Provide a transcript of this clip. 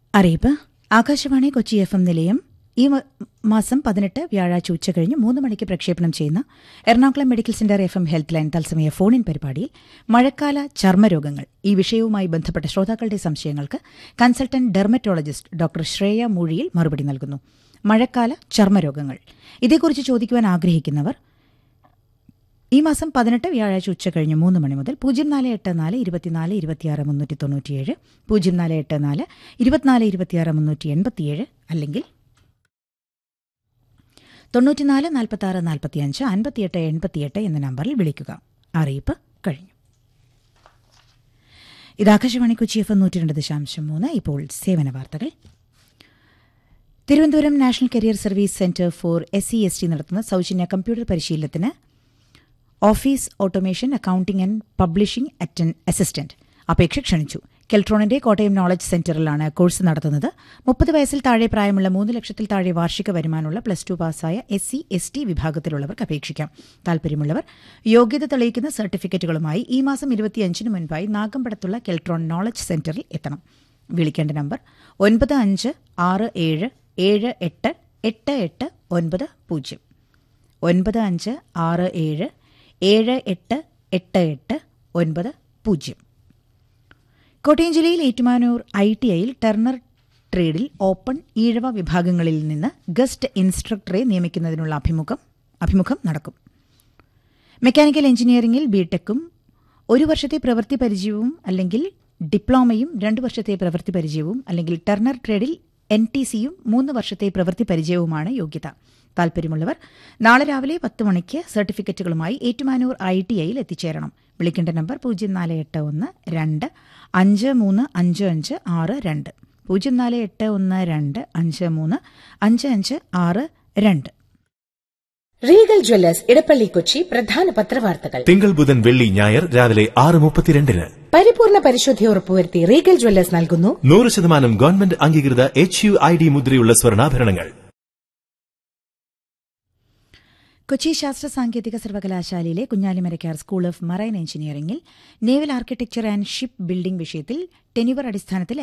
അറിയിപ്പ് Akashvani Kochi F M നിലയം ഈ മ- മാസം പതിനെട്ട് വ്യാഴാഴ്ച ഉച്ചകഴിഞ്ഞ് മൂന്ന് മണിക്ക് പ്രക്ഷേപണം ചെയ്യുന്ന Ernakulam medical centre F M health line തത്സമയ ഫോൺ ഇൻ പരിപാടിയിൽ മഴക്കാല ചർമ്മരോഗങ്ങൾ ഈ വിഷയവുമായി ബന്ധപ്പെട്ട ശ്രോതാക്കളുടെ സംശയങ്ങൾക്ക് consultant dermatologist doctor Shreya Moozhiyil മറുപടി നൽകുന്നു മഴക്കാല ചർമ്മരോഗങ്ങൾ ഇതേക്കുറിച്ച് ചോദിക്കുവാൻ ആഗ്രഹിക്കുന്നവർ ഈ മാസം പതിനെട്ട് വ്യാഴാഴ്ച ഉച്ചകഴിഞ്ഞ് മൂന്ന് മണി മുതൽ പൂജ്യം നാല് എട്ട് നാല് ഇരുപത്തിനാല് ഇരുപത്തിയാറ് മുന്നൂറ്റി തൊണ്ണൂറ്റിയേഴ് പൂജ്യം നാല് എട്ട് നാല് ഇരുപത്തിനാല് ഇരുപത്തിയാറ് മുന്നൂറ്റി എൺപത്തിയേഴ് അല്ലെങ്കിൽ തൊണ്ണൂറ്റിനാല് നാൽപ്പത്താറ് നാൽപ്പത്തിയഞ്ച് അൻപത്തിയെട്ട് എൺപത്തിയെട്ട് എന്ന നമ്പറിൽ വിളിക്കുക അറിയിപ്പ് കഴിഞ്ഞു ഇത് ആകാശവാണി കൊച്ചി എഫ് നൂറ്റി രണ്ട് ദശാംശം മൂന്ന് ഇപ്പോൾ സേവന വാർത്തകൾ Thiruvananthapuram national career service centre for S C S T നടത്തുന്ന സൗജന്യ കമ്പ്യൂട്ടർ പരിശീലനത്തിന് office automation accounting and publishing അറ്റൻ അസിസ്റ്റന്റ് അപേക്ഷ ക്ഷണിച്ചു കെൽട്രോണിന്റെ കോട്ടയം നോളജ് സെന്ററിലാണ് കോഴ്സ് നടത്തുന്നത് മുപ്പത് വയസ്സിൽ താഴെ പ്രായമുള്ള മൂന്ന് ലക്ഷത്തിൽ താഴെ വാർഷിക വരുമാനമുള്ള പ്ലസ് ടു പാസ്സായ എസ് സി എസ് ടി വിഭാഗത്തിലുള്ളവർക്ക് അപേക്ഷിക്കാം താൽപര്യമുള്ളവർ യോഗ്യത തെളിയിക്കുന്ന സർട്ടിഫിക്കറ്റുകളുമായി ഈ മാസം ഇരുപത്തിയഞ്ചിന് മുൻപായി നാഗമ്പടത്തുള്ള കെൽട്രോൺ നോളജ് സെന്ററിൽ എത്തണം വിളിക്കേണ്ട നമ്പർ ഒൻപത് അഞ്ച് ആറ് ഏഴ് ഏഴ് എട്ട് എട്ട് എട്ട് ഒൻപത് പൂജ്യം ഒൻപത് അഞ്ച് ആറ് ഏഴ് ഏഴ് എട്ട് എട്ട് എട്ട് ഒൻപത് പൂജ്യം കോട്ടയം ജില്ലയിൽ ഏറ്റുമാനൂർ ഐ ടി ഐയിൽ ടെർണർ ട്രേഡിൽ ഓപ്പൺ ഈഴവ വിഭാഗങ്ങളിൽ നിന്ന് ഗസ്റ്റ് ഇൻസ്ട്രക്ടറെ നിയമിക്കുന്നതിനുള്ള അഭിമുഖം അഭിമുഖം നടക്കും മെക്കാനിക്കൽ എഞ്ചിനീയറിംഗിൽ ബിടെക്കും ഒരു വർഷത്തെ പ്രവൃത്തി പരിചയവും അല്ലെങ്കിൽ ഡിപ്ലോമയും രണ്ട് വർഷത്തെ പ്രവൃത്തി പരിചയവും അല്ലെങ്കിൽ ടെർണർ ട്രേഡിൽ എൻ ടി സിയും മൂന്ന് വർഷത്തെ പ്രവൃത്തി പരിചയവുമാണ് യോഗ്യത താൽപര്യമുള്ളവർ നാളെ രാവിലെ പത്ത് മണിക്ക് സർട്ടിഫിക്കറ്റുകളുമായി ഏറ്റുമാനൂർ ഐ ടി ഐയിൽ എത്തിച്ചേരണം വിളിക്കേണ്ട നമ്പർ പൂജ്യം നാല് എട്ട് ഒന്ന് രണ്ട് അഞ്ച് മൂന്ന് അഞ്ച് അഞ്ച് ആറ് രണ്ട് പൂജ്യം നാല് എട്ട് ഒന്ന് രണ്ട് അഞ്ച് മൂന്ന് അഞ്ച് അഞ്ച് ആറ് രണ്ട് റീഗൽ ജ്വല്ലേഴ്സ് ഇടപ്പള്ളി കൊച്ചി പ്രധാന പത്രവാർത്തകൾ തിങ്കൾ ബുധൻ വെള്ളി ഞായർ രാവിലെ ആറ് മുപ്പത്തിരണ്ടിന് പരിപൂർണ പരിശുദ്ധി ഉറപ്പുവരുത്തി റീഗൽ ജ്വല്ലേഴ്സ് നൽകുന്നു നൂറ് ശതമാനം ഗവൺമെന്റ് അംഗീകൃത എച്ച് യു ഐ ഡി മുദ്രയുള്ള സ്വർണ്ണാഭരണങ്ങൾ കൊച്ചി ശാസ്ത്ര സാങ്കേതിക സർവകലാശാലയിലെ കുഞ്ഞാലിമരക്കാർ സ്കൂൾ ഓഫ് മറൈൻ എഞ്ചിനീയറിംഗിൽ naval architecture and ship building വിഷയത്തിൽ ടെനിവർ അടിസ്ഥാനത്തിൽ